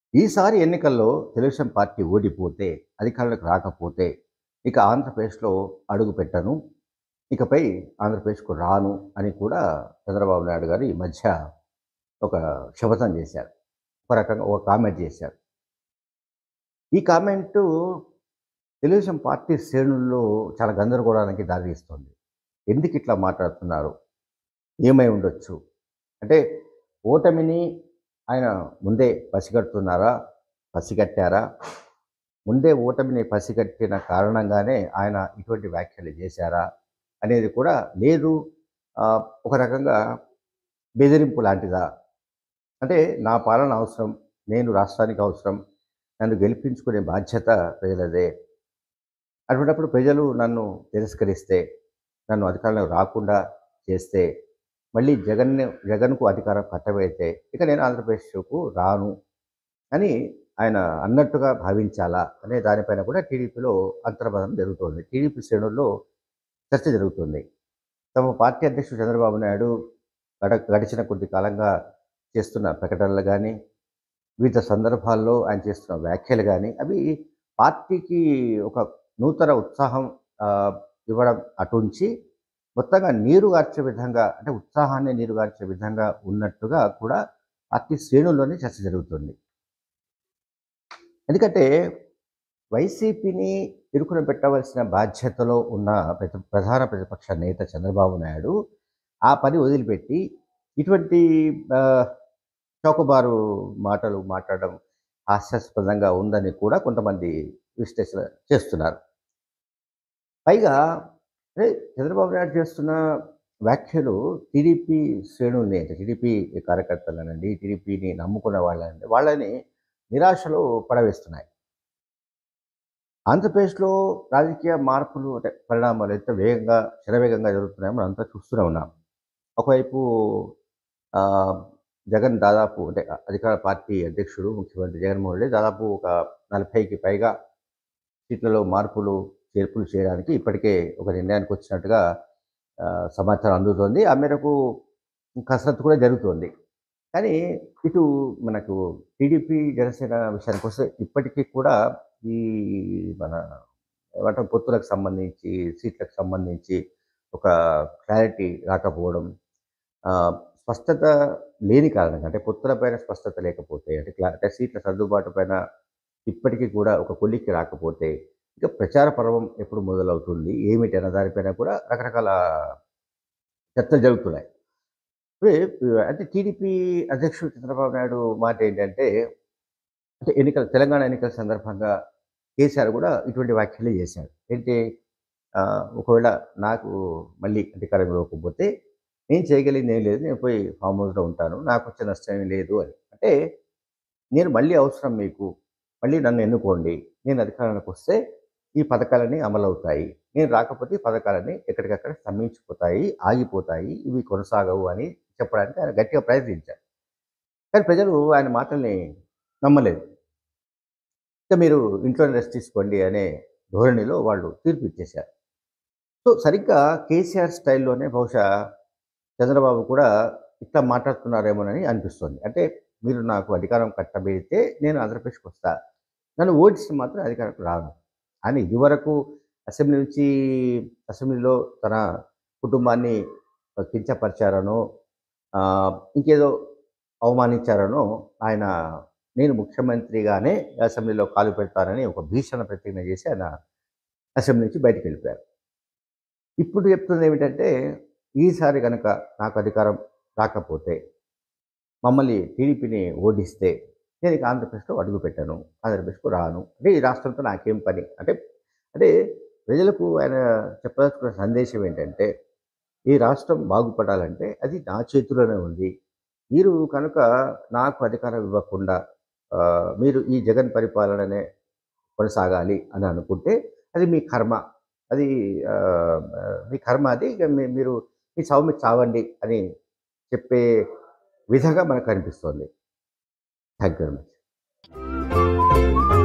ఈసారి ఎన్నికల్లో తెలుగుదేశం పార్టీ ఓడిపోతే అధికారంలోకి రాకపోతే ఇక ఆంధ్రప్రదేశ్లో అడుగు పెట్టను ఇకపై ఆంధ్రప్రదేశ్కు రాను అని కూడా చంద్రబాబు నాయుడు గారు ఈ మధ్య ఒక శపథం చేశారు ఒక రకంగా ఒక కామెంట్ చేశారు ఈ కామెంటు తెలుగుదేశం పార్టీ శ్రేణుల్లో చాలా గందరగోళానికి దారితీస్తుంది ఎందుకు ఇట్లా మాట్లాడుతున్నారు ఏమై ఉండొచ్చు అంటే ఓటమిని ఆయన ముందే పసిగడుతున్నారా పసిగట్టారా ముందే ఓటమిని పసిగట్టిన కారణంగానే ఆయన ఇటువంటి వ్యాఖ్యలు చేశారా అనేది కూడా లేదు ఆ, ఒక రకంగా బెదిరింపు లాంటిదా అంటే నా పాలన అవసరం నేను రాష్ట్రానికి అవసరం నన్ను గెలిపించుకునే బాధ్యత ప్రజలదే అటువంటిప్పుడు ప్రజలు నన్ను తిరస్కరిస్తే నన్ను అధికారంలో రాకుండా చేస్తే మళ్ళీ జగన్ జగన్కు అధికారం కట్టబెడితే ఇక నేను ఆంధ్రప్రదేశ్కు రాను అని ఆయన అన్నట్టుగా భావించాలా అనే దానిపైన కూడా టీడీపీలో అంతర్భాగం జరుగుతోంది టీడీపీ శ్రేణుల్లో చర్చ జరుగుతుంది తమ పార్టీ అధ్యక్షుడు చంద్రబాబు నాయుడు గడ గడిచిన కొద్ది కాలంగా చేస్తున్న ప్రకటనలు కానీ వివిధ సందర్భాల్లో ఆయన చేస్తున్న వ్యాఖ్యలు కానీ అవి పార్టీకి ఒక నూతన ఉత్సాహం ఆ, ఇవ్వడం అటుంచి మొత్తంగా నీరు గార్చే విధంగా అంటే ఉత్సాహాన్ని నీరు గార్చే విధంగా ఉన్నట్టుగా కూడా పార్టీ శ్రేణుల్లోనే చర్చ జరుగుతుంది ఎందుకంటే వైసీపీని ఇరుకున పెట్టవలసిన బాధ్యతలో ఉన్న ప్రతి ప్రధాన ప్రతిపక్ష నేత చంద్రబాబు నాయుడు ఆ పని వదిలిపెట్టి ఇటువంటి ఆ, చౌకబారు మాటలు మాట్లాడడం హాస్యాస్పదంగా ఉందని కూడా కొంతమంది విశ్లేషణ చేస్తున్నారు పైగా అదే చంద్రబాబు నాయుడు చేస్తున్న వ్యాఖ్యలు టీడీపీ శ్రేణుల్ని అంటే టీడీపీ కార్యకర్తలనండి టీడీపీని నమ్ముకున్న వాళ్ళని వాళ్ళని నిరాశలో పడవేస్తున్నాయి ఆంధ్రప్రదేశ్లో రాజకీయ మార్పులు అంటే పరిణామాలు ఎంత వేగంగా శరవేగంగా జరుగుతున్నాయో మనం అంతా చూస్తూనే ఉన్నాం ఒకవైపు ఆ, జగన్ దాదాపు అంటే అధికార పార్టీ అధ్యక్షుడు ముఖ్యమంత్రి జగన్మోహన్ రెడ్డి దాదాపు ఒక నలభైకి పైగా సీట్లలో మార్పులు చేర్పులు చేయడానికి ఇప్పటికే ఒక నిర్ణయానికి వచ్చినట్టుగా ఆ, సమాచారం అందుతోంది ఆ మేరకు కసరత్తు కూడా జరుగుతోంది కానీ ఇటు మనకు టీడీపీ జనసేన విషయానికి వస్తే ఇప్పటికీ కూడా ఈ మన ఏమంటాం పొత్తులకు సంబంధించి సీట్లకు సంబంధించి ఒక క్లారిటీ రాకపోవడం ఆ, స్పష్టత లేని కారణంగా అంటే పొత్తుల పైన స్పష్టత లేకపోతే అంటే క్లా అంటే సీట్ల సర్దుబాటు పైన ఇప్పటికీ కూడా ఒక కొలిక్కి రాకపోతే ఇక ప్రచార పర్వం ఎప్పుడు మొదలవుతుంది ఏమిటి అన్న దానిపైన కూడా రకరకాల చర్చలు జరుగుతున్నాయి ఇప్పుడు అంటే టీడీపీ అధ్యక్షుడు చంద్రబాబు నాయుడు మాట ఏంటంటే అంటే ఎన్నికల తెలంగాణ ఎన్నికల సందర్భంగా కేసీఆర్ కూడా ఇటువంటి వ్యాఖ్యలే చేశాడు ఏంటి ఆ, ఒకవేళ నాకు మళ్ళీ అధికారం ఇవ్వకపోతే నేను చేయగలిగింది ఏం లేదు నేను పోయి ఫామ్ హౌస్లో ఉంటాను నాకు వచ్చే నష్టం ఏమీ లేదు అని అంటే నేను మళ్ళీ అవసరం మీకు మళ్ళీ నన్ను ఎన్నుకోండి నేను అధికారానికి వస్తే ఈ పథకాలన్నీ అమలు అవుతాయి నేను రాకపోతే ఈ పథకాలన్నీ ఎక్కడికక్కడ స్తంభించిపోతాయి ఆగిపోతాయి ఇవి కొనసాగవు అని చెప్పడానికి ఆయన గట్టిగా ప్రయత్నించారు కానీ ప్రజలు ఆయన మాటల్ని నమ్మలేదు ఇంకా మీరు ఇంట్లోనే రెస్ట్ తీసుకోండి అనే ధోరణిలో వాళ్ళు తీర్పు ఇచ్చేశారు సో సరిగ్గా కేసీఆర్ స్టైల్లోనే బహుశా చంద్రబాబు కూడా ఇట్లా మాట్లాడుతున్నారేమోనని అనిపిస్తుంది అంటే మీరు నాకు అధికారం కట్టబెడితే నేను ఆంధ్రప్రదేశ్కి వస్తా నన్ను ఓడిస్తే మాత్రం అధికారంకి రాను అని ఇదివరకు అసెంబ్లీ నుంచి అసెంబ్లీలో తన కుటుంబాన్ని కించపరిచారనో ఆ, ఇంకేదో అవమానించారనో ఆయన నేను ముఖ్యమంత్రిగానే అసెంబ్లీలో కాలు పెడతానని ఒక భీషణ ప్రతిజ్ఞ చేసి ఆయన అసెంబ్లీ నుంచి బయటకు వెళ్ళిపోయారు ఇప్పుడు చెప్తుంది ఏమిటంటే ఈసారి కనుక నాకు అధికారం రాకపోతే మమ్మల్ని టీడీపీని ఓడిస్తే నేను ఇక ఆంధ్రప్రదేశ్లో అడుగు పెట్టాను ఆంధ్రప్రదేశ్కు రాను అంటే ఈ రాష్ట్రంతో నాకేం పని అంటే అంటే ప్రజలకు ఆయన చెప్పదలుచుకున్న సందేశం ఏంటంటే ఈ రాష్ట్రం బాగుపడాలంటే అది నా చేతిలోనే ఉంది మీరు కనుక నాకు అధికారం ఇవ్వకుండా ఆ, మీరు ఈ జగన్ పరిపాలననే కొనసాగాలి అని అనుకుంటే అది మీ కర్మ అది ఆ, ఆ, మీ కర్మ అది ఇక మీ- మీరు మీ చావు మీరు చావండి అని చెప్పే విధంగా మనకు కనిపిస్తుంది థ్యాంక్ యూ వెరీ మచ్